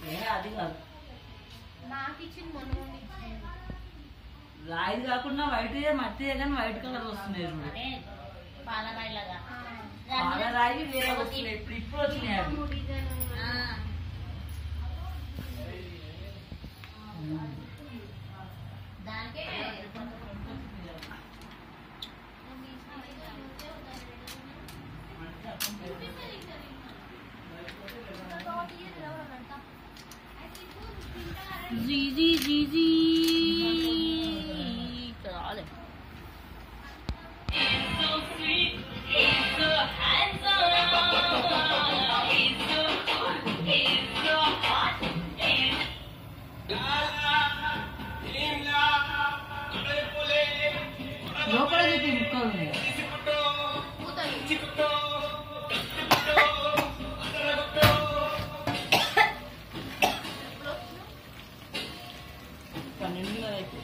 ఏ అది కాదు నాకు ఇచ్చింది మొన్న మొన్న ఇచ్చింది రాయిది కాకుండా వైట్ మట్టి కానీ వైట్ కలర్ వస్తున్నాయి చూడు అంటే పాలరాయిలాగా పాల రాయి వేరే వస్తున్నాయి ఇప్పుడు ఇప్పుడు వచ్చినాయి అవి ఆ, దానికే జీ జీ జీ జీ ఇక్కడ రాలే లోపల చెప్పి ముక్కలు ఉన్నాయి పన్నెండు అయితే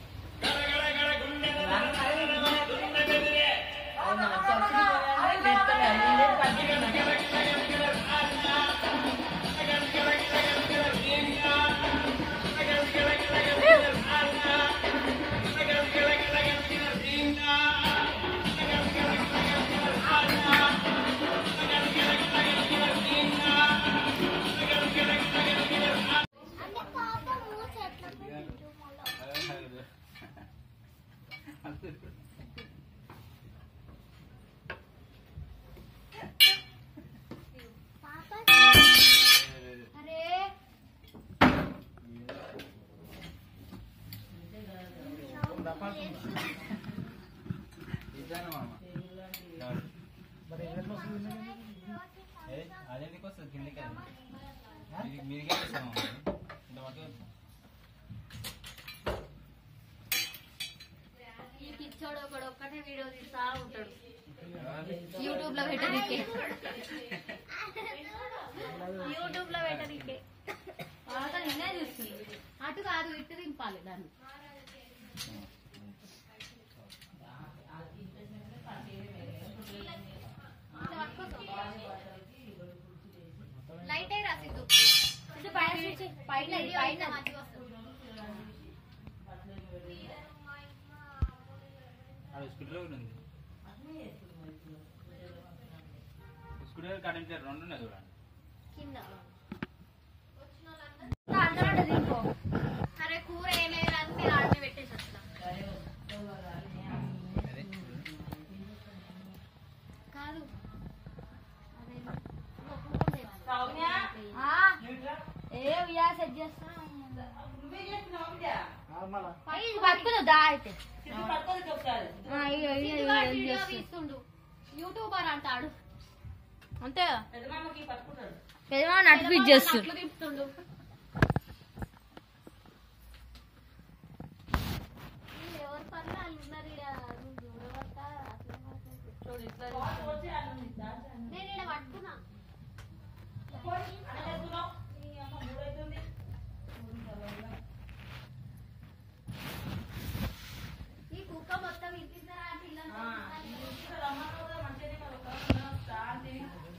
అంటే పాపము చెట్ల పెట్టు మళ్ళా. పాప అరే అదేందుకు వస్తుంది కిందకి అది మీరుగా వస్తాము ఇంతవరకు ఈ పిచ్చోడు ఒకడు ఒక్కటే వీడియో తీస్తా ఉంటాడు యూట్యూబ్ లో పెట్టనీకే యూట్యూబ్ లో పెట్టనీకే తర్వాత నిన్నే చూస్తుంది అటు కాదు ఇటు దింపాలి దాన్ని లైట్ అయి రాసిద్దు ఇది పైన స్విచ్ పైన పైన అది స్కూటర్ కూడా ఉంది స్కూటర్ కరెంట్ రెండు ఉన్నాయి చూడండి కింద అరే కూర ఏమేమి రాదు మీరు ఆడమే పెట్టేసి వస్తా అదే కాదు అదే ఒప్పుకోండి. సౌమ్య ఆ, ఏ ఉయ్యా సెట్ చేస్తా నువ్వే చేస్తున్నావు సౌమ్య ఇది పట్టుకుని దా అయితే ఇది పట్టుకోదు ఒకసారి వీడియో తీస్తుండు యూట్యూబర్ అంటాడు అంతే పెద్దమామకి పట్టుకుంటాడు పెద్దమా నటిఫిట్ చేస్తుండు తిప్పుతుండు ఎవరి పనులు వాళ్ళు ఉన్నారు ఈడ నువ్వు చూడబట్ట అట్లా చూడు ఇట్లా వచ్చి అన్నం ఇద్దా? నేను ఈడ పట్టుకున్నా అన్నం వేసుకున్నావు? ఈ అమ్మ మూడైతుంది. ఈ కుక్క మొత్తం ఇంటిద్దరా పిల్లలు ఆ, ఈ ఇంటికి రమ్మన్నావు కదా, మంచిగానే మరి ఒక రోజు శాంతి.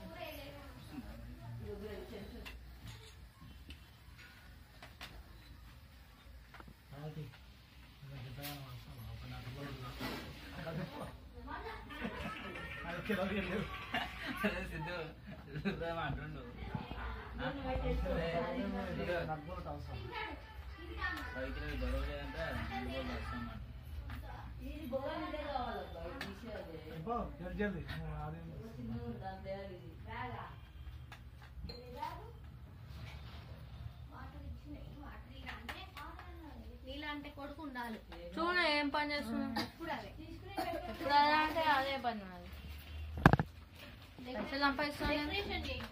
అదే సిద్ధు సిద్ధు అంటుండు ఆ? అదే సిద్ధు, బైక్లో గొడవ లేదంటే అందులో వస్తాం మాట. ఇది బొగ మీదే కావాలబ్బా, ఈ విషయాలు. నువ్వు దాని తయారు ఇది. నీలాంటి కొడుకు ఉండాలి చూడు ఏం పని చేస్తున్నా ఎప్పుడు అదే ఎప్పుడు అదే అంటే అదే పని నాది పైసలు సంపాదిస్తాను డెకరేషన్ చేయి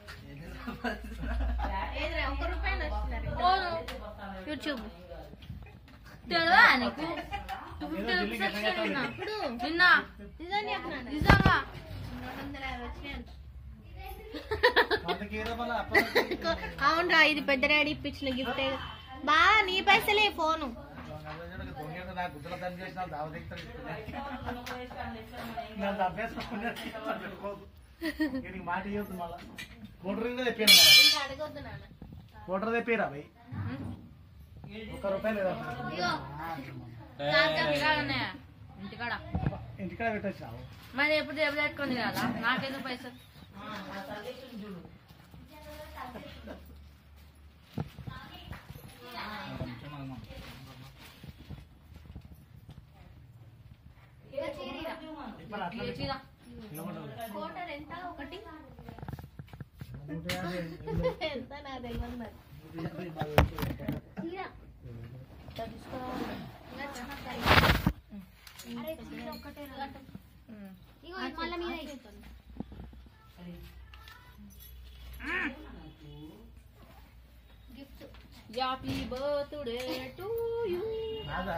ఏదిరా, ఒక్క రూపాయలు వస్తున్నారు పోను యూట్యూబ్ తెలియదా నీకు టూ ఫిఫ్టీ రూపీస్ వచ్చినాయి నిన్న ఇప్పుడు నిన్న నిజం చెప్పినాను నిజంగా మూడు వందల యాభై వచ్చినాయి అప్పటికి అవునరా ఇది పెద్ద డాడీ ఇప్పించిన గిఫ్ట్ బా నీ పైసలే ఫోను నాకు గుడ్డల దాన్ని చేసిన దావదెక్తాను నన్ను అభ్యాసం మాట ఇవ్వద్దు మళ్ళా కోటి రింగ్ చెప్పాను ఇంకా అడగొద్దు నాన్న కోటర్ తెప్పిరా భయ్ ఒక్క రూపాయలు లేదా ఇగో తాత ఇంటికాడ ఉన్నాయా ఇంటికాడ ఇంటికాడ పెట్టొచ్చినావు మరి ఎప్పుడు దేవుడు పెట్టుకుంది కదా నాకెందుకు పైసలు కొంచెం అమ్మా. ఇగో చీరిరా. ఇప్పుడు అట్లా ఇక చీర. కోటర్ ఎంత ఒకటి నూట యాభై ఎంత నా తెలియదు మరి చీర అరే చీర ఒక్కటే రా. ఉమ్. ఇగో ఇది మళ్ళా మీద ఇస్తుంది gift happy birthday to you నాదా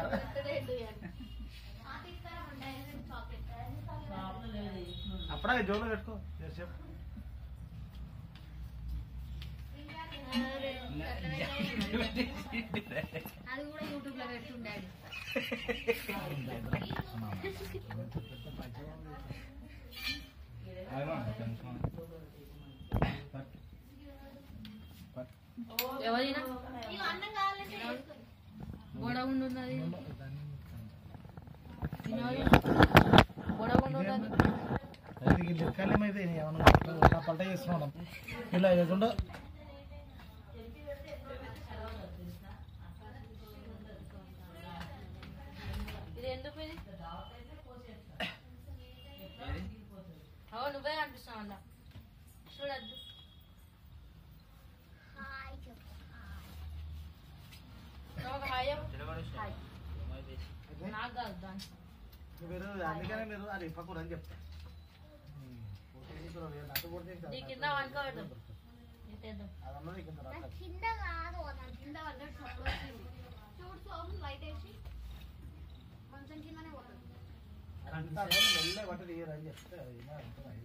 అప్పుడే జోలో పెట్టుకో చెప్పు అది కూడా యూట్యూబ్ లో పెట్టుండే అమ్మా, కొంచెం. ఎవరైనా ఇగో అన్నం కావాలంటే గొడవ ఉండున్నది గొడవ ఉండున్నది అది లెక్కలేమైతే ఏమన్నా పల్ట చేస్తున్నాం ఇలా లేకుండా ఇది ఎందుకు ఇది ఏది? అవు నువ్వే కనిపిస్తావు అన్న చూడద్దు ఒక హాయ్ చెప్పు. చిలకడ హాయ్ మరి తీసి. నాకు కాదు దాని మీరు అందుకనే మీరు అది పక్కన అని చెప్తా నీ కింద వండుకోవద్దు ఇటేద్దాం అదన్నది కింద రాట్లేదు. కింద కాదు నా కింద పడ్డట్టు సప్పుడు వచ్చింది చూడు సోము లైట్ వేసి మంచం కిందనే పోతుంది అంతా మెల్లగా బట్ట తీయరు అని చెప్తే అది ఇలా ఉంటుంది.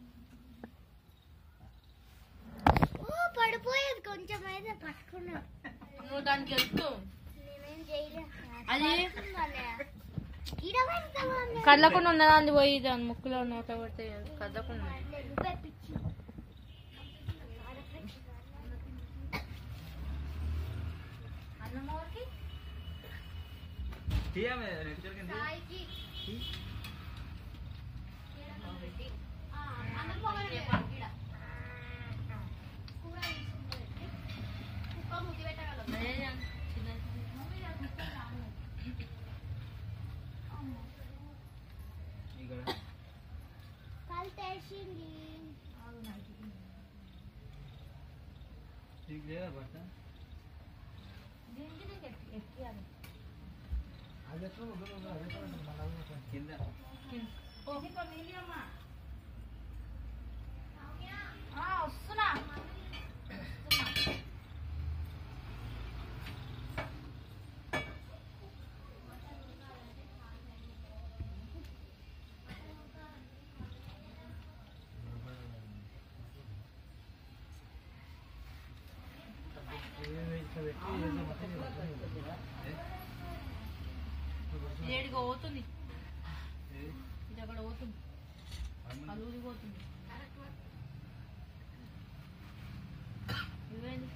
పడిపోయేది కొంచెం అయితే పట్టుకున్నా నువ్వు దానికి వెళ్తూ నేనేం చేయలేదు అది ఈడ పెడతావా కదలకుండా ఉన్నదాన్ని పోయి దాని ముక్కులో నోట పడితే కదలకుండా నువ్వే పిచ్చి అన్నమోరికి తీయమే, రెడ్ చిలకని తీ. సాయికి ఆ, అన్నం పొగలు పెట్టాలి ఈడ. కూర తీసుకుంటే కుక్క ముద్దు పెట్టగలదు ఇక్కడ. కలితేసింది నీకు లేదా బట్ట? అది ఎట్లా ఉంటుంది, అది ఎట్లా ఉంటుంది, మళ్ళీ అది ఉంటుంది. కింద. వస్తున్నా ఇది ఇట్లా పెట్టి ఏదో మొత్తం ఇది మొత్తం ఇది. ఏడికి పోతుంది ఏది? ఇది అక్కడ పోతుంది అమ్మ. అలూరి పోతుంది ఇవేంది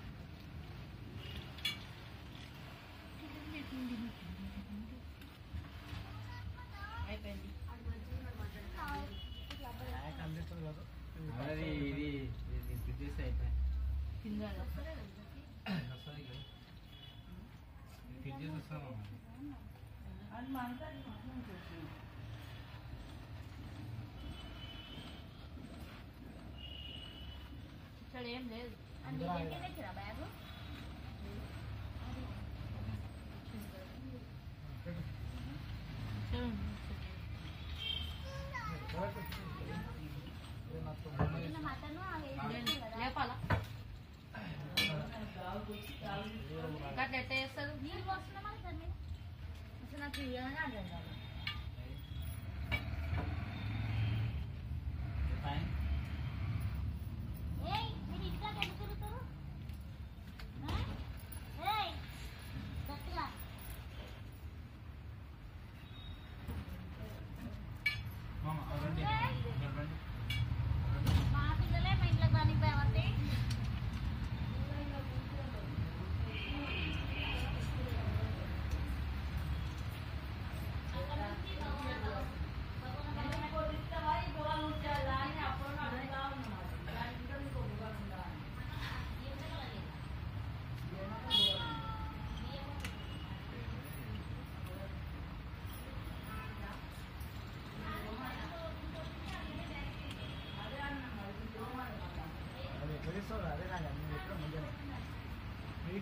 అయిపోయింది బ్యాక్ అందిస్తుంది కదా. అది ఇది ఇది ఫిట్ చేస్తే అయిపోయి. కింద వస్తుంది కదా. ఇది ఫిట్ చేసి వస్తామా? ఇక్కడ ఏం లేదు బ్యాగు మటన్ లేపాలా గట్ల ఎట్ట చేస్తారు నీళ్ళు పోస్తున్నా మరి దాని మీద అసలు నాకు ఇవ్వాలని అర్థం కాదు ఫైన్. ఏయ్ మీరు ఇంట్లో ఎందుకు తిరుగుతారు ఆ? ఏయ్ గట్టిగా మామ, అవి రండి. ఇక్కడ రండి. మా పిల్లలే మా ఇంట్లో కానీ పోయామంటే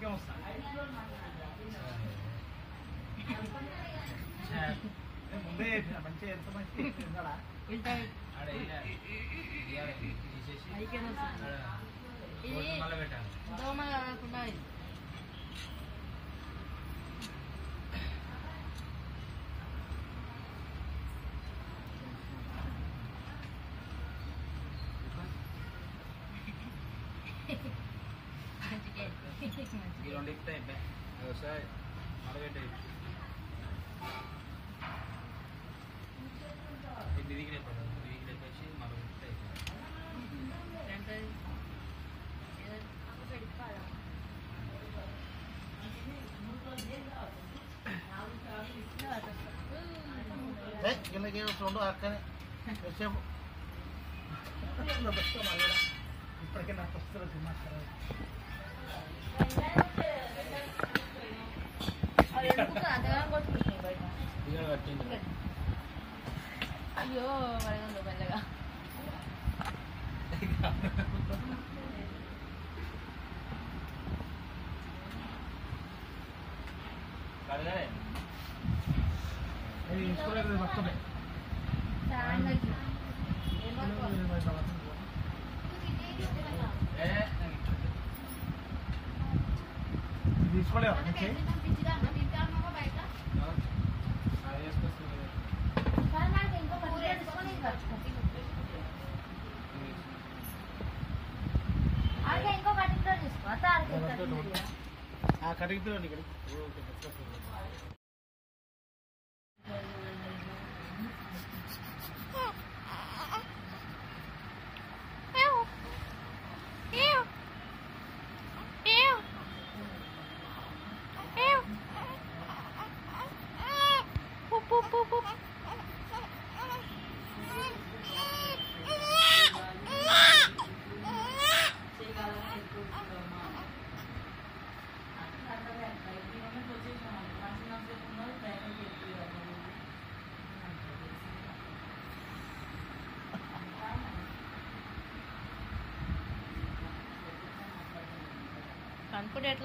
ఇంటికే వస్తా ముందే చెప్పిన మంచిగా ఎంత మంచిగా చెప్పిందా ఆడ ఇయ్యాలి. ఇయ్యాలి. తీసేసి ఆడ కోసి మళ్ళా పెట్టాలి దోమ కాకుండా ఈ రెండు ఎక్కుతాయి అయిపోయి అది ఒకసారి మళ్ళా పెట్టాయి ఇది దిగి లేపడు దిగి లేపేసి మళ్ళీ పెడితే అయిపోయింది. కిందకి రెండు అక్కనే వచ్చేపు ఇప్పటికే నాకు వస్తారు తిన్నారు దిగ కట్టింది అయ్యో వరగండు మెల్లగా కడగలే తీసుకోలేదు వస్తుంది ఏ తీసుకోలేవు బయట అది వేసుకొస్తుంది ఇంకో కూర వేసుకొని ఆడికి ఇంకో కటింగ్లో తీసుకో అత్త ఆడికి ఆ కడిగితే ఇక్కడ కనుక్కుంటే ఎట్లా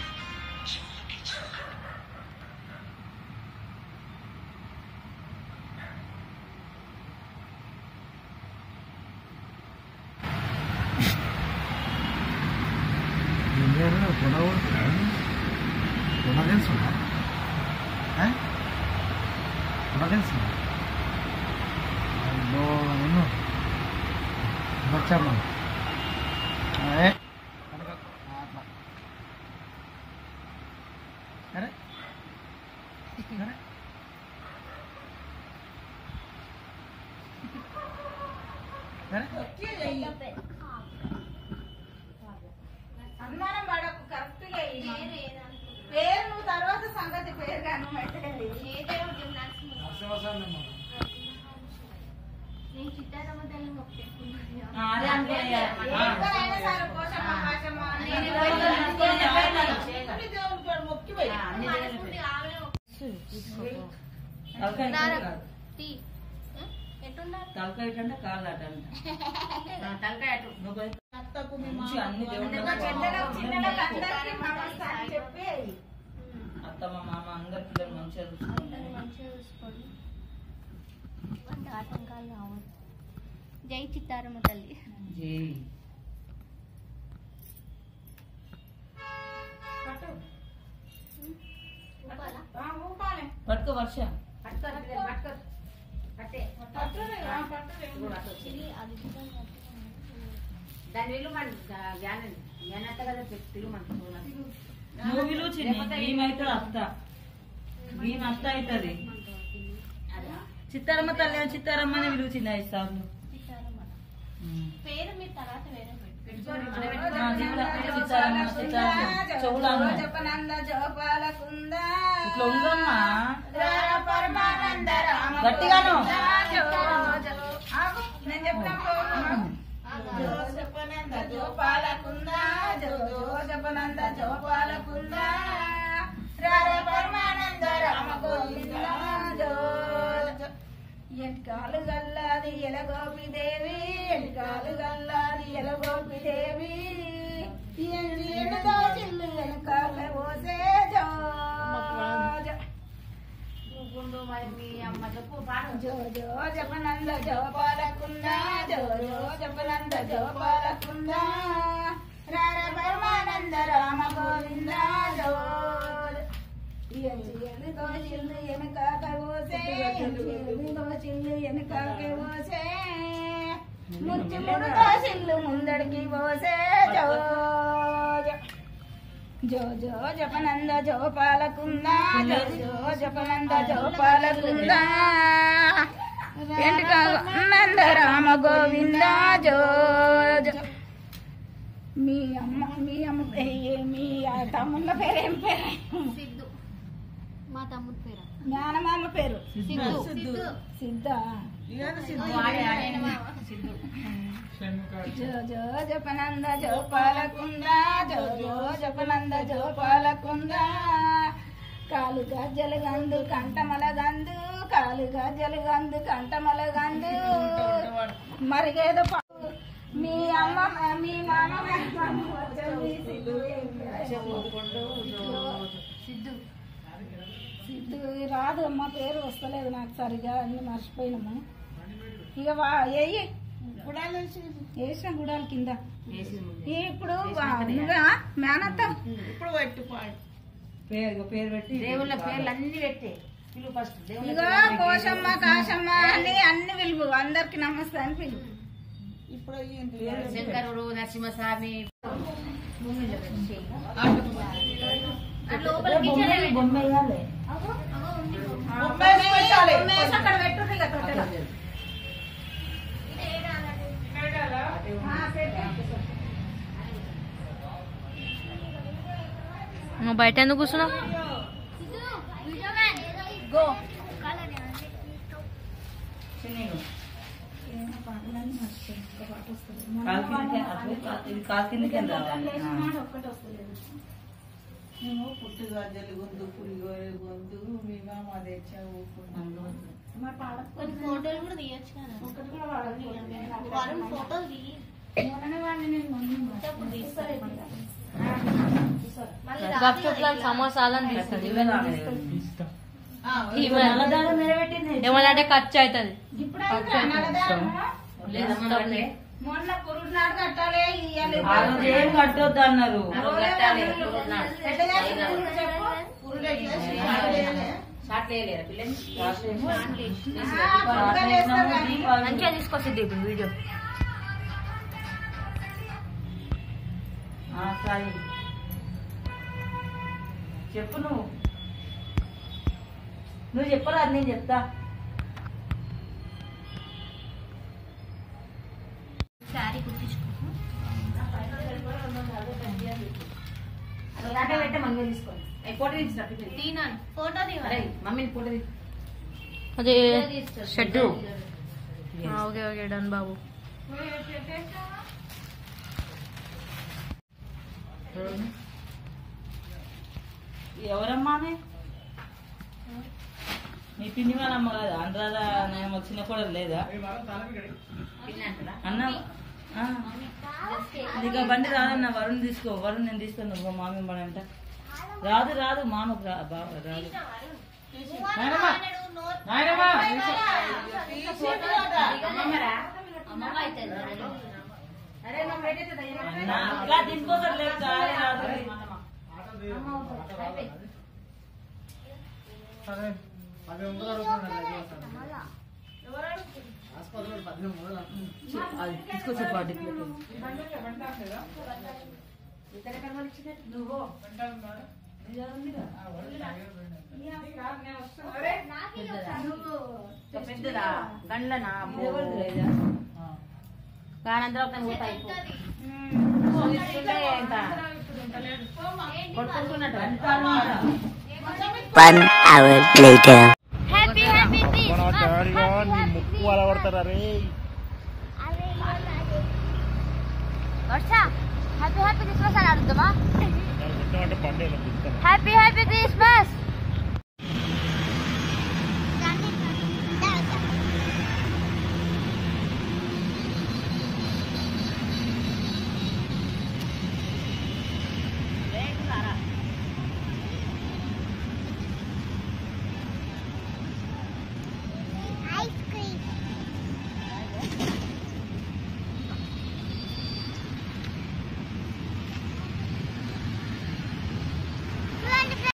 కొన తెలుసు కొన తెలుసు నిన్ను వచ్చాము అరే అరే అరే అరే అనుమానం పడకు కరెక్ట్ గా ఇయ్యి. పేరు నువ్వు తర్వాత సంగతి పేరు కాను నేను చిత్తారమ్మ తల్లి మొక్కేసుకున్నాను అదే అనుకోలే సరే పోషమ్మ పాషమ్మ అని నేను నేను పోయి పోయి అనుకోని దేవుని చెప్పాను. కాడ దేవుని కాడ మొక్కి పోయి. మనస్ఫూర్తి ఆమె టీ ఎట్టున్నారు తలకాయ అటు అత్తకు మీ మంచి మామ అన్ని దేవుళ్ళ చిన్నగా చిన్నగా చిన్నగా అందరికీ నమస్తే అని చెప్పి అత్తమ్మ మామ అందరి పిల్లలు మంచిగా చూసుకుంటారు అందరిని మంచిగా చూసుకోండి వంట ఆటంకాలు రావద్దు జై చిత్తారమ్మ తల్లి జై పట్టు. ఊపాలా? ఆ, ఊపాలే. పట్టుకో వర్ష పట్టురే, ఆ, పట్టురే. చిలి అది కూడా నువ్వు విలువ చిన్ని ఈమె అత్త ఈమె అత్త అవుతుంది చిత్తారమ్మ తల్లి అని చిత్తారమ్మ అని విలువ చిన్న ఐదు సార్లు చిత్తారమ్మ పేరు మీరు తర్వాత వేరే పెట్టు ఆ, చిత్త- చిత్తారమ్మ చిత్తారమ్మ చెవులాను జపనంద జోపాలకుంద ఇట్లా ఉందమ్మా రార పరమానంద రామ గట్టిగాను. జో, జో. ఆగు, నేను చెప్తాను జో జపనంద జోపాలకుంద జో జో జపనంద జోపాలకుంద రార పరమానంద రామ గోవింద జో జో. ఎంకాలు గల్లాది ఎలగోపి దేవి ఎంకాలు గల్లాది ఎలగోపి దేవి ఎనుదో చిల్లు వెనకాల జపనంద జోపాలకుంద జో జో జపనంద జోపాలకుంద రార పరమానంద రామ గోవింద జో ఎందుకో చిల్లు వెనకాక పోసే ఎందుకో చిల్లు వెనకాక పోసే ముచ్చి ముడుకో చిల్లు ముందడికి పోసే జో జో. జో జో జపనంద జోపాలకుంద జో జో జపనంద జోపాలకుంద వెంటక నంద రామ గోవింద జో జో మీ అమ్మ మీ అమ్మ ఏ- మీ తమ్ముళ్ళ పేరు ఏం పేరు సిద్ధు మా తమ్ముడు పేరు జ్ఞానమామ పేరు సిద్ధు సిద్ధు సిద్ధ జో జో జపనంద జోపాలకుంద జో జో జపనంద జోపాలకుంద కాలు గజ్జలు గందు కంటమల గందు కాలు గజ్జలు గందు కంటమల గందు మరిగేదో పావు. మీ అమ్మ మీ మామ సిద్ధు సిద్ధు సిద్ధు రాదు అమ్మ పేరు వస్తలేదు నాకు సరిగా అన్ని మర్చిపోయినాము ఇక వా ఏయి వేసిన గుడాల కింద ఈ ఇప్పుడు వా- నువ్వా మేనత్త ఇప్పుడు పెట్టు పాడు పేరు పేరు పెట్టి దేవుళ్ళ పేర్లు అన్ని పెట్టే పిలువు ఫస్ట్ ఇగో కోశమ్మ కాశమ్మ అని అన్ని పిలువు అందరికి నమస్తే అని పిలువు ఇప్పుడు శంకరుడు నరసింహస్వామి లోపలికి ఇచ్చాడే బొమ్మ వేయాలి పెట్టాలి బొమ్మ వేసి అక్కడ పెట్టు ఇక తొట్టెలో. ఆ, పెట్టు. నువ్వు బయట ఎందుకు కూర్చున్నావు గో ఏమో పాటలన్నీ మర్చిపోయాను. ఒక పాట వస్తలేదు. కాలు కిందకి అటు, కాలు- ఇది కాలు కిందకి ఇంకా రావాలి. లేచిన మాట ఒక్కటి వస్తలేదు మేము పుట్టు గజ్జలు గొంతు పులిగోర గొంతు మీ మామ తెచ్చావు మరి పాడ కొన్ని ఫోటోలు కూడా తీయొచ్చు కదా ఒక్కటి కూడా పాడదు వారం ఫోటోలు తీయి మొన్ననే వాడిని నేను మొన్న అప్పుడు తీస్తారు. మళ్ళీ గప్ రాదు చుట్ల కదా ఇలా. సమోసాలని తీస్తుంది నిలబెట్టింది ఏమన్నా ఖర్చు అవుతుంది ఇప్పుడు అయితే నల్లదారము మొన్న పురుడు నాడు కట్టాలి ఇయ్యాలి ఆ రోజు ఏం కట్టొద్దు అన్నారు ఎట్లా చేసి పురుడు చెప్పు పురుడు ఎట్లా చేసి ఆ, పురుడుగా చేస్తారు కానీ మంచిగా తీసుకొచ్చింది ఇప్పుడు వీడియో ఆ, సాయి చెప్పు నువ్వు నువ్వు చెప్పరా నేను చెప్తా శారీ కుట్టించుకో తీనాను ఫోటో తీయాలి మమ్మీని ఫోటో అదే తీస్తారు. షెడ్డు ఓకే ఓకే డన్ బాబు ఎవరమ్మా ఆమె? మీ పిన్ని వాళ్ళమ్మ కదా అనురాధ నేను వచ్చిన కూడా లేదా అన్న ఆ. ఇక బండి రాదన్న వరుణ్ తీసుకో వరుణ్ నేను తీస్తాను నువ్వు మామి బండి అంట రాదు రాదు మామకు రా బాగా రాదు నాయనమ్మ నాయనమ్మ అమ్మమ్మ అయితే అన్న, అట్లా దీనికోసం లేదు రాదు రాదు అది తీసుకొచ్చే పార్టీ పెద్దదా గండ్లనా గానందరూ ఒక పోతా కొట్టుకుంటున్నట్టు One hour later. Happy happy ముక్కు అలా పడతారా రే వర్ష హ్యాపీ హ్యాపీ క్రిస్మస్ అని అడుగుతామా అంటే పండే హ్యాపీ హ్యాపీ క్రిస్మస్